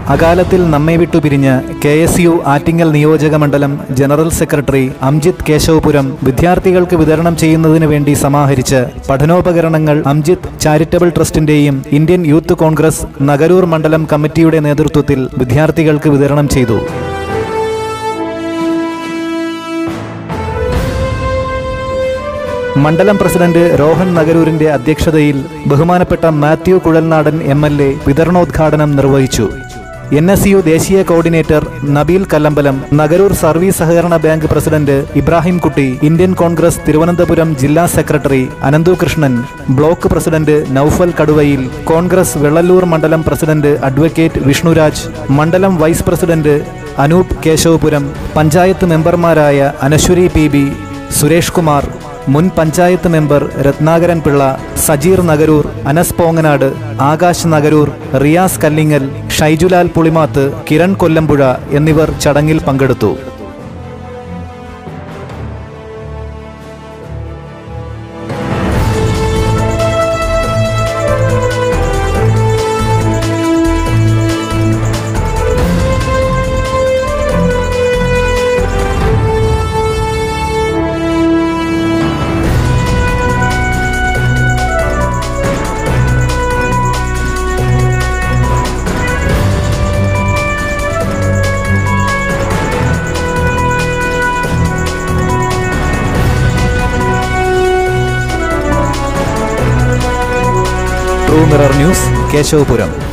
അകാലത്തിൽ നമ്മെ വിട്ടു പിരിഞ്ഞ കെ എസ് യു ആറ്റിങ്ങൽ നിയോജക മണ്ഡലം ജനറൽ സെക്രട്ടറി അംജിത് കേശവപുരം വിദ്യാർത്ഥികൾക്ക് വിതരണം ചെയ്യുന്നതിന് വേണ്ടി സമാഹരിച്ച പഠനോപകരണങ്ങൾ അംജിത് ചാരിറ്റബിൾ ട്രസ്റ്റിന്റെയും ഇന്ത്യൻ യൂത്ത് കോൺഗ്രസ് നഗരൂർ മണ്ഡലം കമ്മിറ്റിയുടെ നേതൃത്വത്തിൽ വിദ്യാർത്ഥികൾക്ക് വിതരണം ചെയ്തു മണ്ഡലം പ്രസിഡന്റ് രോഹൻ നഗരൂരിന്റെ അധ്യക്ഷതയിൽ ബഹുമാനപ്പെട്ട Mathew Kuzhalnadan M L A വിതരണോദ്ഘാടനം നിർവഹിച്ചു എൻ എസ് യു ദേശീയ കോർഡിനേറ്റർ നബീൽ കല്ലമ്പലം നഗരൂർ സർവീസ് സഹകരണ bank president Ibrahim Kutty Indian Congress Thiruvananthapuram ജില്ലാ secretary Ananthu Krishnan block president Noufal കടുവയിൽ കോൺഗ്രസ് വെള്ളല്ലൂർ മണ്ഡലം പ്രസിഡന്റ് അഡ്വക്കേറ്റ് വിഷ്ണുരാജ് മണ്ഡലം വൈസ് പ്രസിഡന്റ് അനൂപ് കേശവപുരം പഞ്ചായത്ത് മെമ്പർമാരായ അനശ്വരി പി ബി സുരേഷ് കുമാർ മുൻ പഞ്ചായത്ത് മെമ്പർ രത്നാകരൻ പിള്ള സജീർ നഗരൂർ അനസ് പോങ്ങനാട് ആകാശ് നഗരൂർ റിയാസ് കല്ലിങ്ങൽ ഷൈജുലാൽ പുളിമാത്ത് കിരൺ കൊല്ലമ്പുഴ എന്നിവർ ചടങ്ങിൽ പങ്കെടുത്തു ട്രൂ മിറർ ന്യൂസ് കേശവപുരം